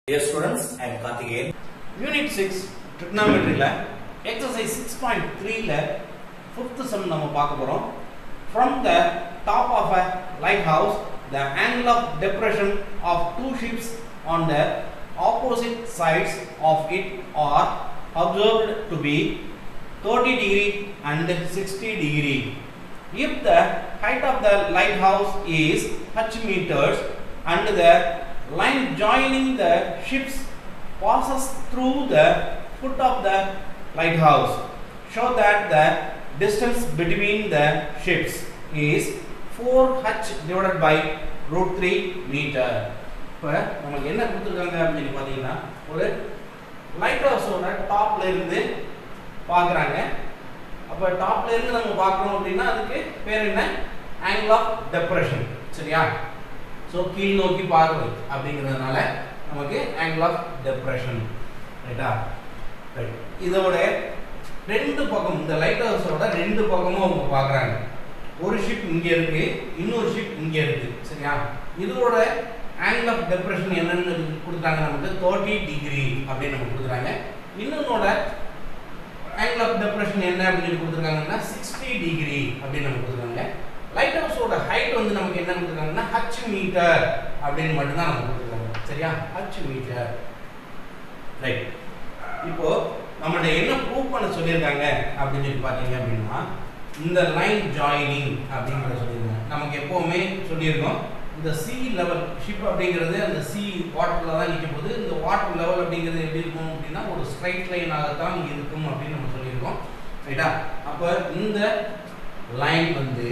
Dear students, I am Karthikeyan. Unit 6 trigonometryல exercise 6.3ல fifth sum நம்ம பார்க்க போறோம் from the top of a lighthouse the angle of depression of two ships on the opposite sides of it are observed to be 30 degree and 60 degree if the height of the lighthouse is h meters and the line joining the ships passes through the foot of the lighthouse. Show that the distance between the ships is 4h divided by root 3 meter. இப்போ நமக்கு என்ன கொடுத்துருக்காங்க அப்படின்னு பார்த்தீங்கன்னா ஒரு light ஹவுஸோட டாப்ல இருந்து பார்க்குறாங்க அப்போ டாப்ல இருந்து நம்ம பார்க்குறோம் அப்படின்னா அதுக்கு பேர் என்ன ஆங்கிள் ஆஃப் டெப்ரெஷன் சரியா ஸோ கீழ் நோக்கி பார்வை அப்படிங்கிறதுனால நமக்கு ஆங்கிள் ஆஃப் டெப்ரெஷன் ரைட்டா ரைட் இதோட ரெண்டு பக்கம் இந்த லைட் ஹவுஸோட ரெண்டு பக்கமும் அவங்க பார்க்குறாங்க ஒரு ஷிப் இங்கே இருக்கு இன்னொரு ஷிப் இங்கே இருக்கு சரியா இதோட ஆங்கிள் ஆஃப் டெப்ரெஷன் என்னன்னு கொடுத்தாங்க நமக்கு தேர்ட்டி டிகிரி அப்படின்னு நமக்கு கொடுக்குறாங்க இன்னொன்னோட ஆங்கிள் ஆஃப் டெப்ரெஷன் என்ன அப்படின்னு சொல்லி கொடுத்துருக்காங்கன்னா சிக்ஸ்டி டிகிரி அப்படின்னு நமக்கு கொடுத்துருக்காங்க லைட் ஹவுஸோட ஹைட் வந்து நமக்கு என்ன கொடுத்துருக்காங்கன்னா ஹச் மீட்டர் அப்படின்னு மட்டும்தான் நமக்கு கொடுத்துருக்காங்க சரியா ஹச் மீட்டர் ரைட் இப்போ நம்மள்ட்ட என்ன ப்ரூவ் பண்ண சொல்லியிருக்காங்க அப்படின்னு சொல்லி பார்த்தீங்க அப்படின்னா இந்த லைன் ஜாயினிங் அப்படிங்கிறத சொல்லியிருக்காங்க நமக்கு எப்போவுமே சொல்லியிருக்கோம் இந்த சி லெவல் ஷிப் அப்படிங்கிறது அந்த சி வாட்டரில் தான் நிற்கும் போது இந்த வாட்டர் லெவல் அப்படிங்கிறது எப்படி இருக்கும் அப்படின்னா ஒரு ஸ்ட்ரைட் லைனாகத்தான் இருக்கும் அப்படின்னு நம்ம சொல்லியிருக்கோம் ரைட்டா அப்போ இந்த லைன் வந்து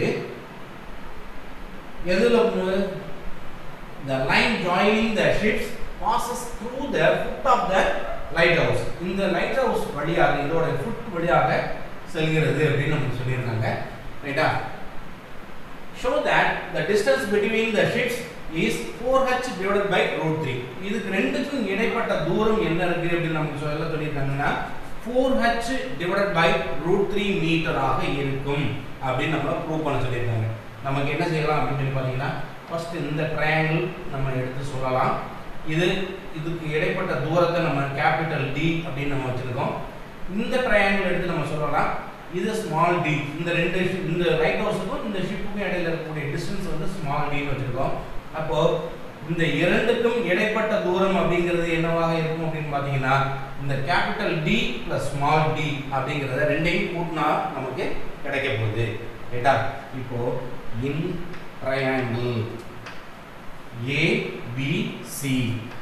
எதுல the line joining the ships passes through the foot of the lighthouse இந்த லைட் ஹவுஸ் வழியாக இதோட ஃபுட் வழியாக செல்கிறது அப்படின்னு நமக்கு சொல்லியிருக்காங்க ரைட்டா show that the distance between the ships is 4h divided by root 3 இதுக்கு ரெண்டுக்கும் இடைப்பட்ட தூரம் என்ன இருக்கு அப்படின்னு நமக்கு சொல்ல சொல்லியிருக்காங்கன்னா 4h divided by root 3 மீட்டராக இருக்கும் அப்படின்னு நம்ம ப்ரூவ் பண்ண சொல்லியிருக்காங்க நமக்கு என்ன செய்யலாம் அப்படின்னு சொல்லி பார்த்தீங்கன்னா ஃபர்ஸ்ட் இந்த ட்ரையாங்கிள் நம்ம எடுத்து சொல்லலாம் இது இதுக்கு இடைப்பட்ட தூரத்தை நம்ம கேபிட்டல் டி அப்படின்னு நம்ம வச்சிருக்கோம் இந்த ட்ரையாங்கிள் எடுத்து நம்ம சொல்லலாம் இது ஸ்மால் டி இந்த ரெண்டு ship- இந்த லைட் ஹவுஸுக்கும் இந்த ஷிப்புக்கும் இடையில இருக்கக்கூடிய டிஸ்டன்ஸ் வந்து ஸ்மால் டின்னு வச்சிருக்கோம் அப்போ இந்த இரண்டுக்கும் இடைப்பட்ட தூரம் அப்படிங்கிறது என்னவாக இருக்கும் அப்படின்னு பார்த்தீங்கன்னா இந்த capital D plus small d அப்படிங்கிறத ரெண்டையும் கூட்டினா நமக்கு கிடைக்க போகுது ரைட்டா இப்போ இன் ட்ரையாங்கிள் ஏபிசி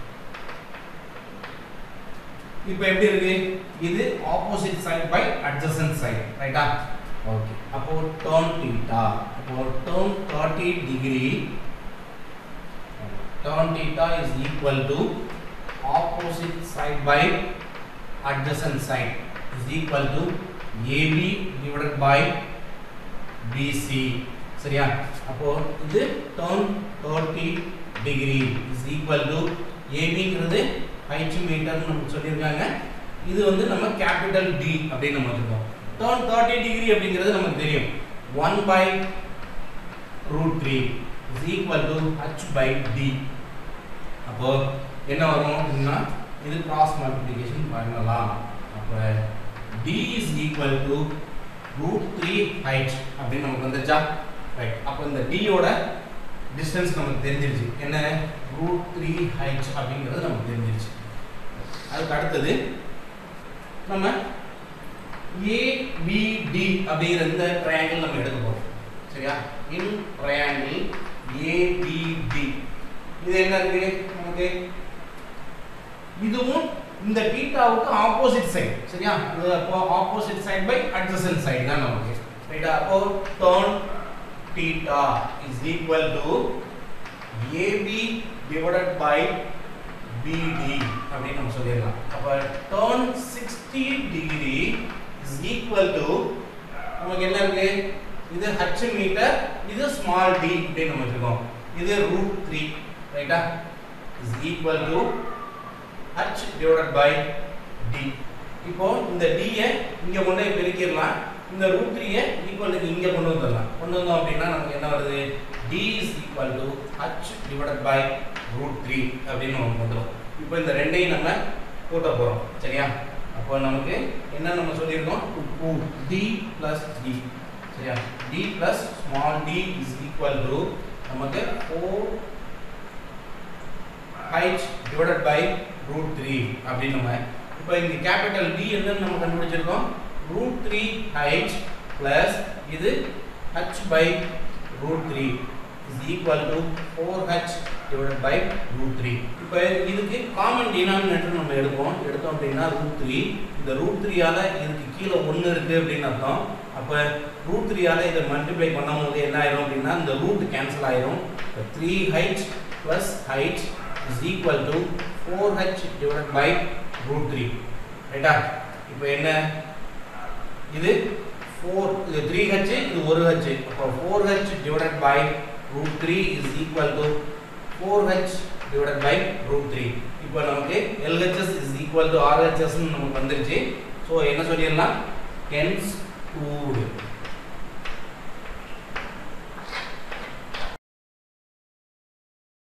இப்போ எப்படி இருக்கு இது opposite side by adjacent side ரைட்டா ஓகே அப்போ டர்ன் தீட்டா அப்போ tan 30 degree tan theta is equal to opposite side by adjacent side is equal to AB divided by BC சரியா அப்போ இது tan 30 degree is equal to ABங்கிறது h metre நமக்கு சொல்லியிருக்காங்க இது வந்து நம்ம கேபிட்டல் D அப்படின்னு நம்ம வச்சிருக்கோம் tan 30 degree அப்படிங்கிறது நமக்கு தெரியும் 1 by root 3 is equal to h by d அப்போ என்ன வரும் அப்படின்னா இது கிராஸ் மல்டிப்ளிகேஷன் பண்ணலாம் அப்போ d is equal to root 3 height அப்படின்னு நமக்கு வந்துச்சா ரைட் அப்போ இந்த d யோட டிஸ்டன்ஸ் நமக்கு தெரிஞ்சிருச்சு என்ன root 3 height அப்படிங்கிறது நமக்கு தெரிஞ்சிருச்சு அதுக்கு அடுத்தது நம்ம ABD அப்படிங்கிற இந்த ட்ரையாங்கிள் நம்ம எடுக்க போறோம் சரியா இன் ட்ரையாங்கிள் ABD இது என்ன இருக்கு நமக்கு இதுவும் இந்த தீட்டாவுக்கு ஆப்போசிட் சைடு சரியா இது அப்போ opposite side by adjacent side தான் நமக்கு ரைட்டா அப்போ tan theta is equal to AB divided by BD அப்படின்னு நம்ம சொல்லிடலாம் அப்போ tan 60 degree is equal to நமக்கு என்ன இருக்கு இது h மீட்டர் இது ஸ்மால் d அப்படின்னு நம்ம வச்சிருக்கோம் இது ரூட் த்ரீ ரைட்டா is equal to h divided by d இப்போ இந்த d ய இங்க கொண்டு போய் பெருக்கிடலாம் இந்த ரூட் த்ரீ ஈக்குவல் இங்க கொண்டு வந்துடலாம் கொண்டு வந்தோம் அப்படின்னா நமக்கு என்ன வருது d is equal to h divided by root 3 அப்படின்னு நமக்கு வந்துடும் இப்போ இந்த ரெண்டையும் நம்ம கூட்ட போகிறோம் சரியா அப்போ நமக்கு என்ன நம்ம சொல்லியிருக்கோம் டி ப்ளஸ் டி சரியா D plus small D is equal to நமக்கு four height divided by root three அப்படின்னு நம்ம இப்போ இங்கே கேபிட்டல் டி என்னன்னு நம்ம கண்டுபிடிச்சிருக்கோம் ரூட் த்ரீ ஹைட் ப்ளஸ் இது h by root three is equal to four h divided by root three இப்போ இதுக்கு காமன் டினாமினேட்டர் நம்ம எடுப்போம் எடுத்தோம் அப்படின்னா ரூட் த்ரீ இந்த ரூட் த்ரீயால் இதுக்கு கீழே ஒன்று இருக்குது அப்படின்னு அர்த்தம் அப்போ ரூட் த்ரீயால் இதை மல்டிப்ளை பண்ணும்போது என்ன ஆயிரும் அப்படின்னா இந்த ரூட் கேன்சல் ஆயிரும் three height plus height is equal to four h divide by root three ரைட்டா இப்போ என்ன இது ஃபோர் இது த்ரீ ஹெச் இது ஒரு ஹெச் அப்போ four h divide by root three is equal to four h divide by root three இப்போ நமக்கு எல்ஹெச்எஸ் இஸ் ஈக்குவல் டு ஆர்ஹெச்எஸ்ன்னு நமக்கு வந்துருச்சு ஸோ என்ன சொல்லிடலாம் ஹென்ஸ் ப்ரூவ்டு